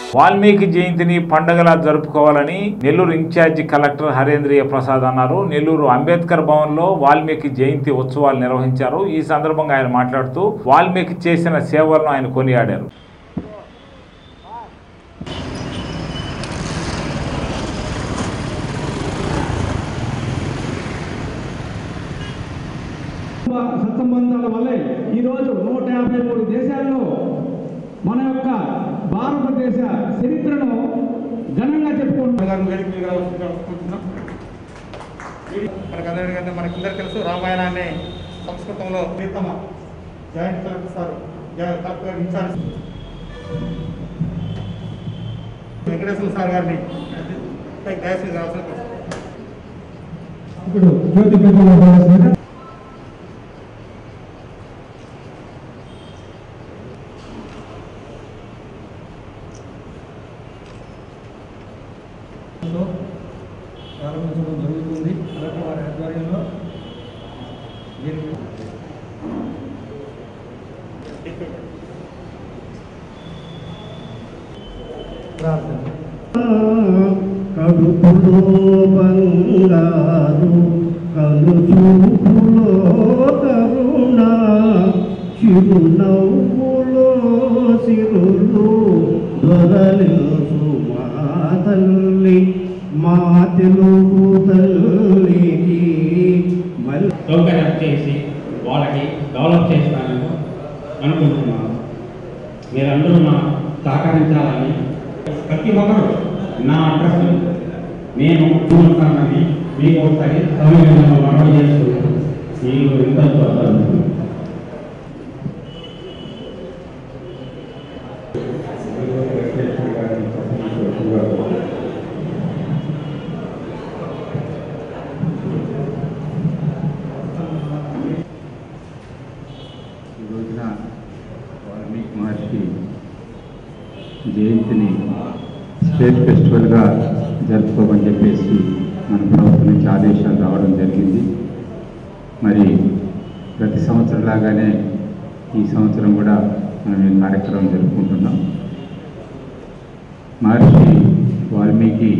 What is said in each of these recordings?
వాల్మీకి జయంతిని పండుగలా జరుపుకోవాలని నెల్లూరు ఇన్ఛార్జి కలెక్టర్ హరేంద్రియ ప్రసాద్ అన్నారు నెల్లూరు అంబేద్కర్ భవన్ లో వాల్మీకి జయంతి ఉత్సవాలు నిర్వహించారు ఈ సందర్భంగా ఆయన మాట్లాడుతూ వాల్మీకి చేసిన సేవలను ఆయన కొనియాడారు సత్సంబంధాల వల్లే ఈరోజు నూట యాభై మూడు దేశాల్లో మన యొక్క భారతదేశ చరిత్రను ఘనంగా చెప్పుకుంటున్నాం మనకందరికంటే మనకిందరు తెలుసు రామాయణాన్ని సంస్కృతంలో ప్రీతమ జాయింట్ కలెక్టర్ సార్ జా- కలెక్టర్ ఇన్ఛార్జ్ వెంకటేశ్వర సార్ గారిని దయచేసి రావాల్సిన కోరుతున్నాను. ఇప్పుడు జ్యోతి ప్రజ్వలన ప్రారంభించడం జరుగుతుంది కలెక్టర్ వారి ఆధ్వర్యంలో దీనికి ప్రార్థన కడుపులో బంగారు కను చూపులో కరుణ చిరునవ్వులో సిరులు దొరలిసు మా తల్లి మా తెలుగు తల్లికి మళ్ళీ సౌకర్యం చేసి వాళ్ళకి డెవలప్ చేస్తానని అనుకుంటున్నాను మీరందరూ నా సహకరించాలని ప్రతి ఒక్కరు నా అడ్రస్ నేను ఉంటానని మీకు ఒకసారి సమయంలో మనవి చేస్తూ మీరు ఇంత ఈ రోజున వాల్మీకి మహర్షి జయంతిని స్టేట్ ఫెస్టివల్గా జరుపుకోమని చెప్పేసి మన ప్రభుత్వం నుంచి ఆదేశాలు రావడం జరిగింది మరి ప్రతి సంవత్సరం లాగానే ఈ సంవత్సరం కూడా మనం ఈ కార్యక్రమం జరుపుకుంటున్నాం మహర్షి వాల్మీకి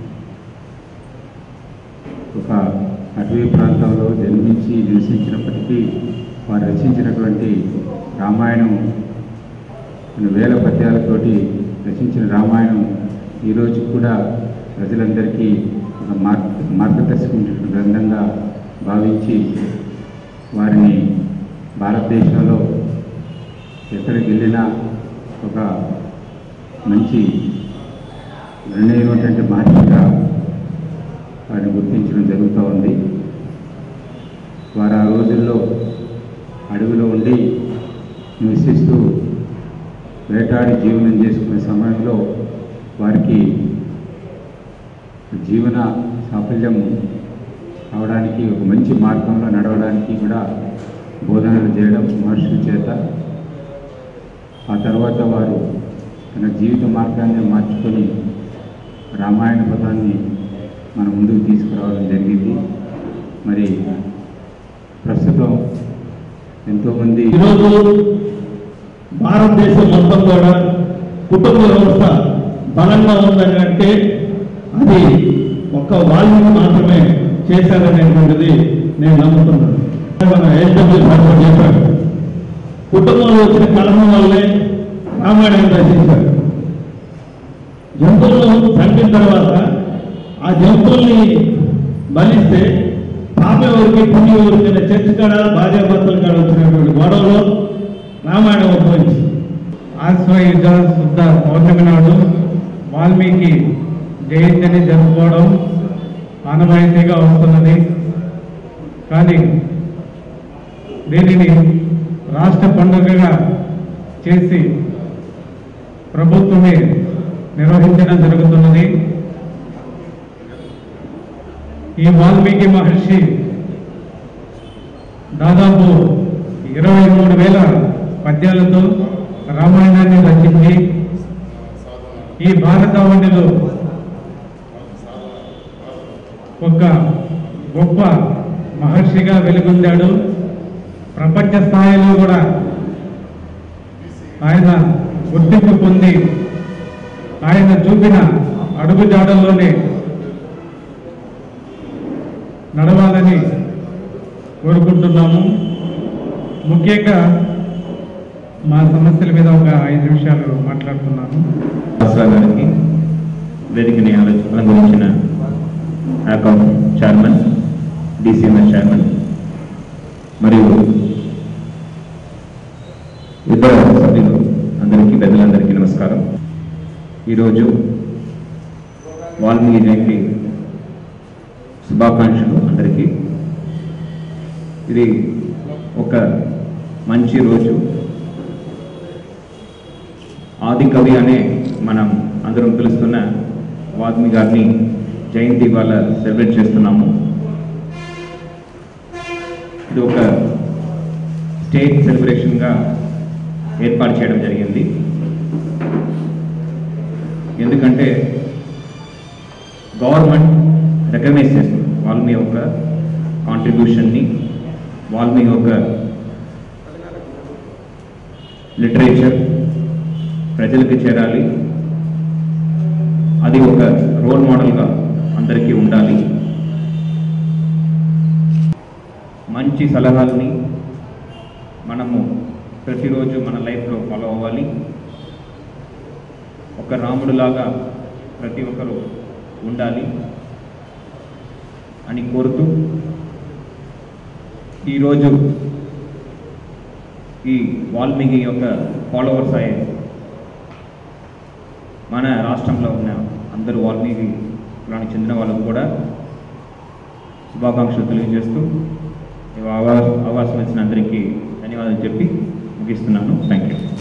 ఒక అటవీ ప్రాంతంలో జన్మించి నివసించినప్పటికీ వారు రచించినటువంటి రామాయణం కొన్ని వేల పద్యాలతోటి రచించిన రామాయణం ఈరోజు కూడా ప్రజలందరికీ ఒక మార్గ మార్గదర్శకమైనటువంటి గ్రంథంగా భావించి వారిని భారతదేశంలో ఎక్కడికి వెళ్ళినా ఒక మంచి నిర్ణయమైనటువంటి మహర్షిగా వారిని గుర్తించడం జరుగుతూ ఉంది వారు ఆ రోజుల్లో అడవిలో ఉండి నివసిస్తూ వేటాడి జీవనం చేసుకునే సమయంలో వారికి జీవన సాఫల్యం అవడానికి ఒక మంచి మార్గంలో నడవడానికి కూడా బోధనలు చేయడం మహర్షుల చేత ఆ తర్వాత వారు తన జీవిత మార్గాన్ని మార్చుకొని రామాయణ పదాన్ని మన ముందుకు తీసుకురావడం జరిగింది మరి ప్రస్తుతం ఎంతోమంది ఈరోజు భారతదేశం మొత్తం కూడా కుటుంబ వ్యవస్థ బలంగా ఉందని అంటే అది ఒక్క వాల్మీకి మాత్రమే చేశారనేటువంటిది నేను నమ్ముతున్నాను మన ఎస్డబ్ల్యూ సార్ చెప్పారు కుటుంబంలో వచ్చిన కలహం వల్లే రామాయణం రచించారు జంతువులను చంపిన తర్వాత ఆ జంతువుల్ని బలిస్తే పాప ఎవరికి పుణ్య ఎవరికి అనే చర్చ కాడ భార్యాభర్తల కాడ వచ్చినటువంటి గొడవలో రామాయణం ఉద్భవించింది ఆశ్వయుధ శుద్ధ పౌర్ణమి నాడు వాల్మీకి జయంతిని జరుపుకోవడం ఆనవాయితీగా వస్తున్నది కానీ దీనిని రాష్ట్ర పండుగగా చేసి ప్రభుత్వమే నిర్వహించడం జరుగుతున్నది ఈ వాల్మీకి మహర్షి దాదాపు ఇరవై మూడు వేల పద్యాలతో రామాయణాన్ని రచించి ఈ భారతావనిలో ఒక గొప్ప మహర్షిగా వెలుగొందాడు ప్రపంచ స్థాయిలో కూడా ఆయన గుర్తింపు పొంది ఆయన చూపిన అడుగు జాడల్లోనే నడవాలని కోరుకుంటున్నాము ముఖ్యంగా మా సమస్యల మీద ఒక ఐదు నిమిషాలు మాట్లాడుతున్నాను రాష్ట్ర గారికి వేదికని ఆలో- అలంకరించిన అకౌంట్ చైర్మన్ డిసిఎంఎస్ చైర్మన్ మరియు ఇతర సభ్యులు అందరికీ పెద్దలందరికీ నమస్కారం ఈరోజు వాల్మీకి జయంతి శుభాకాంక్షలు అందరికీ ఇది ఒక మంచి రోజు ఆది కవి అనే మనం అందరం పిలుస్తున్న వాల్మీ గారిని జయంతి ఇవాళ సెలబ్రేట్ చేస్తున్నాము ఇది ఒక స్టేట్ సెలబ్రేషన్గా ఏర్పాటు చేయడం జరిగింది ఎందుకంటే గవర్నమెంట్ రికగ్నైజ్ చేస్తుంది వాల్మీ యొక్క కాంట్రిబ్యూషన్ని వాల్మీ యొక్క లిటరేచర్ ప్రజలకు చేరాలి అది ఒక రోల్ మోడల్గా అందరికీ ఉండాలి మంచి సలహాలని మనము ప్రతిరోజు మన లైఫ్లో ఫాలో అవ్వాలి ఒక రాముడిలాగా ప్రతి ఒక్కరూ ఉండాలి అని కోరుతూ ఈరోజు ఈ వాల్మీకి యొక్క ఫాలోవర్స్ అయ్యే మన రాష్ట్రంలో ఉన్న అందరూ వాల్మీకి కులానికి చెందిన వాళ్ళకు కూడా శుభాకాంక్షలు తెలియజేస్తూ ఈ అవా- అవకాశం ఇచ్చిన అందరికీ ధన్యవాదాలు చెప్పి ముగిస్తున్నాను థ్యాంక్ యూ